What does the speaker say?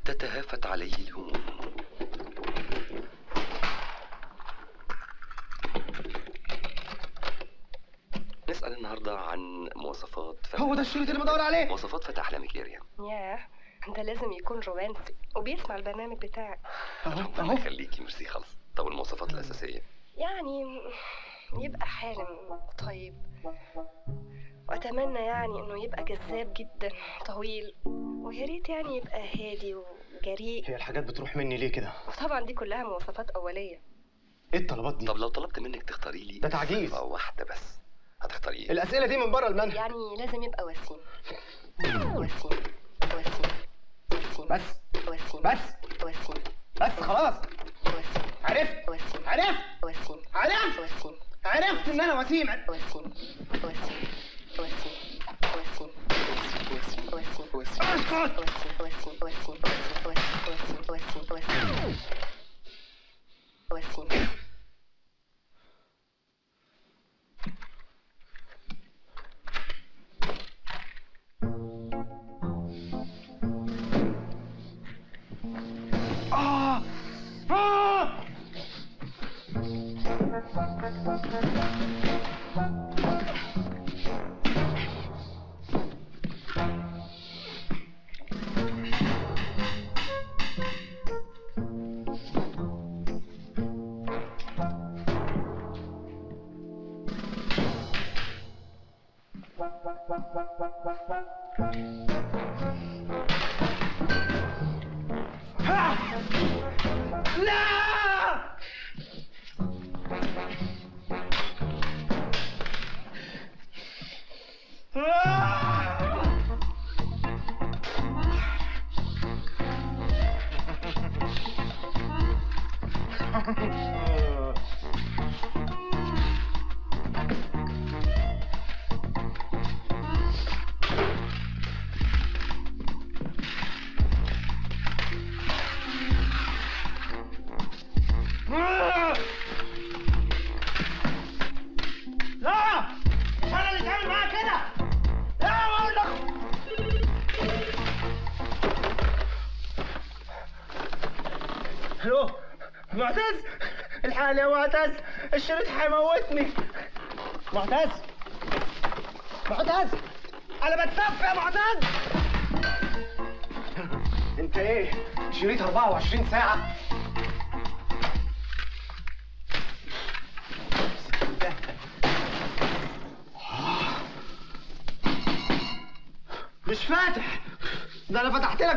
تتهافت عليه الهموم نسأل النهاردة عن مواصفات فتى هو ده الشريط اللي بدور عليه مواصفات فتى أحلامك يا ريان ياه ده لازم يكون رومانسي وبيسمع البرنامج بتاعك اهو ربنا اهو يخليكي ميرسي خالص طب المواصفات الأساسية يعني يبقى حالم طيب واتمنى يعني انه يبقى جذاب جدا طويل ويا ريت يعني يبقى هادي وجريء هي الحاجات بتروح مني ليه كده وطبعا دي كلها مواصفات اوليه ايه الطلبات دي طب لو طلبت منك تختاري لي ده تعجيز. صفة واحدة بس هتختاري ايه؟ الاسئله دي من بره المنهج يعني لازم يبقى وسيم وسيم وسيم وسيم بس وسيم بس وسيم بس خلاص وسيم عرفت وسيم عرفت وسيم عرفت وسيم عرفت ان انا وسيم وسيم وسيم وسيم وسيم وسيم وسيم اسكت وسيم وسيم وسيم وسيم وسيم وسيم وسيم وسيم آه آه ها! لا آه! آه! لا مش انا اللي تعمل معاك كده لا بقول لك الو معتز الحال يا معتز الشريط هيموتني معتز معتز انا بتصفى يا معتز انت ايه شريط 24 ساعه مش فاتح ده انا فتحت لك